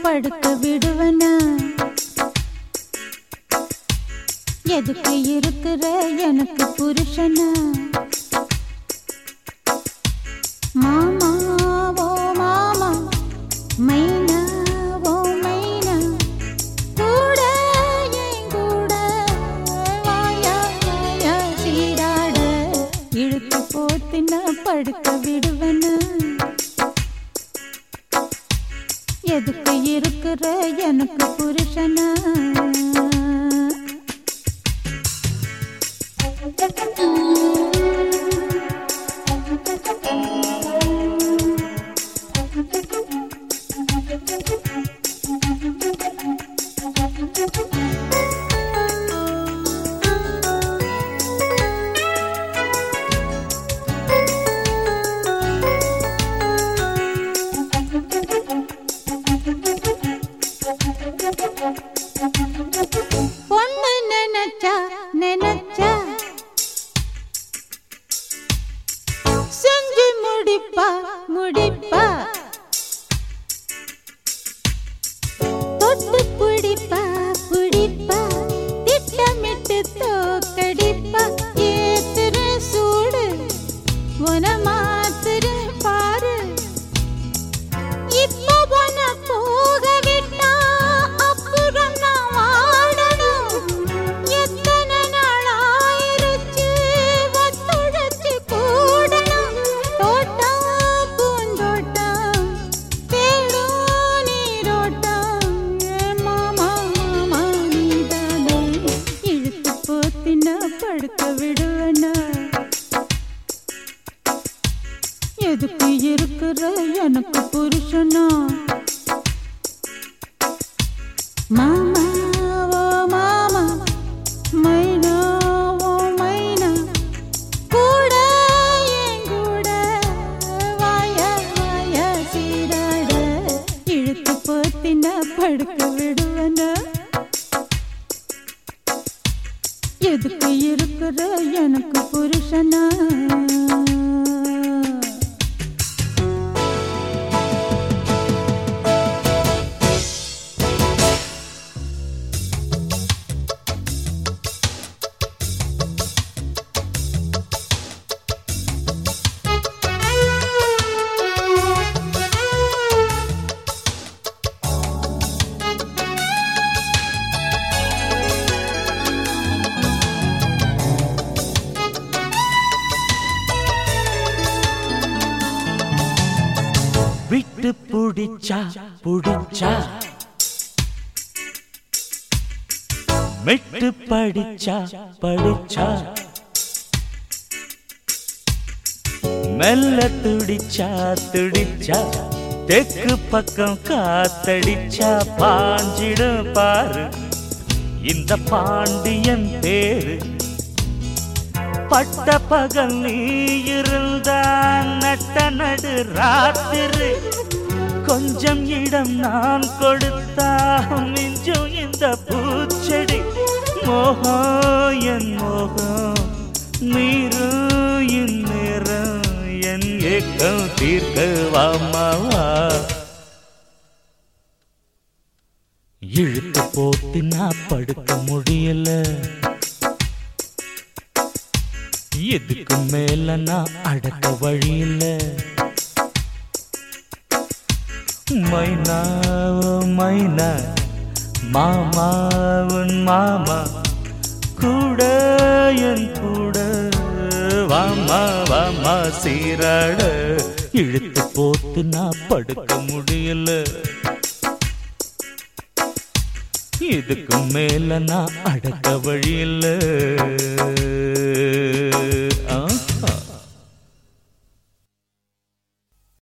படுக்க விடுவனா எதுக்கு இருக்கிற எனக்கு புருஷனா மாமா ஓ மாமா மைனா ஓ மைனா கூட என் கூட வாயா வாயா சீராட இழுத்து போத்தின படுக்க விடுவனா எதுக்கு இருக்கிற எனக்கு புருஷனா பொண்ணு நினைச்சா நினைச்சா செஞ்சு முடிப்பா முடிப்பா தொட்டு பிடிப்பா பிடிப்பா திட்டமிட்டு தோக்கடிப்பா ஏத்துற சூடு உன மாத்துற பாரு இப்போ உன போக விட்டா அப்புறம் நான் வாடணும் எத்தனை நாள் ஆயிருச்சு ஒத்துழைச்சு கூடணும் தோட்டம் பூந்தோட்டம் தேடும் நீரோட்டம் ஏ மாமா மாமா நீதானே இழுத்து போத்தினா படுக்க விடுவனா எதுக்கு இருக்கிற எனக்கு புருஷனா மாமா ஓ மாமா மைனா ஓ மைனா கூட என் கூட வாயா வாயா சீராட இழுத்து போத்தின படுக்க விடுவன எதுக்கு இருக்கிற எனக்கு புருஷனா விட்டு புடிச்சா புடிச்சா மெட்டு படிச்சா படிச்சா மெல்ல துடிச்சா துடிச்சா தெற்கு பக்கம் காத்தடிச்சா பாஞ்சிடும் பாரு இந்த பாண்டியன் பேரு பட்ட பகல் நீ இருந்தா நட்ட நடு ராத்திரி கொஞ்சம் இடம் நான் கொடுத்தா மிஞ்சும் இந்த பூச்செடி மோகம் என் மோகம் நீரும் என் நேரம் என் ஏக்கம் தீர்க்க வாமாவா இழுத்து போட்டு நான் படுக்க முடியல இதுக்கு மேல நான் அடக்க வழியில்ல மைனா ஓ மைனா மாமா உன் மாமா கூட என் கூட வாமா வாமா சீராட இழுத்து போட்டு நான் படுக்க முடியல இதுக்கு மேல நான் அடக்க வழியில்ல